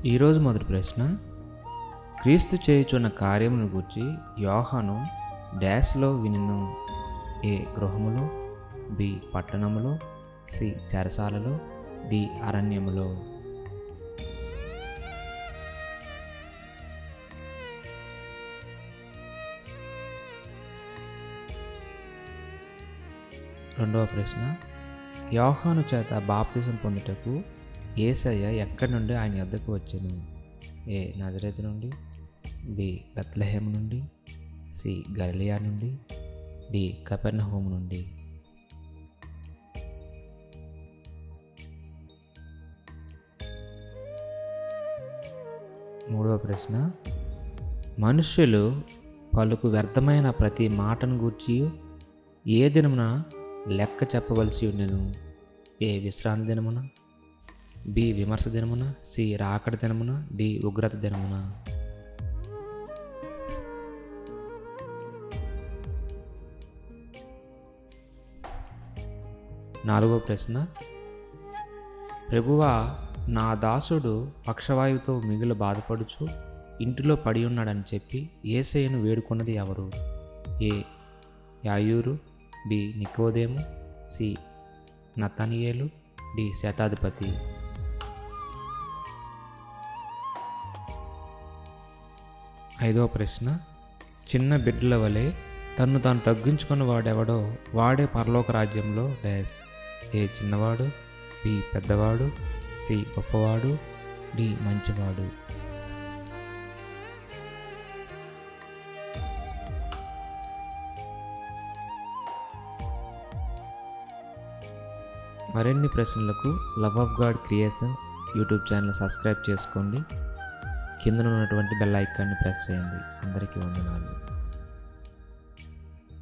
ఈరోజు మొదటి ప్రశ్న క్రీస్తు చేయుచున్న కార్యమును గూర్చి యోహాను డాష్లో వినును ఏ గృహములో బి పట్టణములో సి చెరసాలలో డి అరణ్యములో రెండవ ప్రశ్న యోహాను చేత బాప్తిజం పొందుటకు ఏసయ్య ఎక్కడి నుండి ఆయన వద్దకు వచ్చెను ఏ నజరేతు నుండి బి బెత్లహేమ్ నుండి సి గలియా నుండి డి కపెర్నహోమ్ నుండి మూడవ ప్రశ్న మనుష్యులు పలుకు వ్యర్థమైన ప్రతి మాటను గూర్చి ఏ దినమున లెక్క చెప్పవలసి ఉండెను ఏ విశ్రాంతి దినమున బి విమర్శ దినమున సి రాకడ దినమున డి ఉగ్రత దినమున నాలుగో ప్రశ్న ప్రభువా నా దాసుడు పక్షవాయువుతో మిగులు బాధపడుచు ఇంటిలో పడి ఉన్నాడని చెప్పి ఏసయ్యను వేడుకున్నది ఎవరు ఏ యాయూరు బి నికోదేము సి నతనియేలు డి శతాధిపతి ఐదవ ప్రశ్న చిన్న బిడ్డల వలె తన్ను తాను తగ్గించుకున్న వాడెవడో వాడే పరలోక రాజ్యంలో డాష్ ఏ చిన్నవాడు బి పెద్దవాడు సి గొప్పవాడు డి మంచివాడు మరిన్ని ప్రశ్నలకు love of God creations YouTube channel subscribe చేసుకోండి కింద ఉన్నటువంటి బెల్ ఐకాన్ని ప్రెస్ చేయండి అందరికీ వందనాలు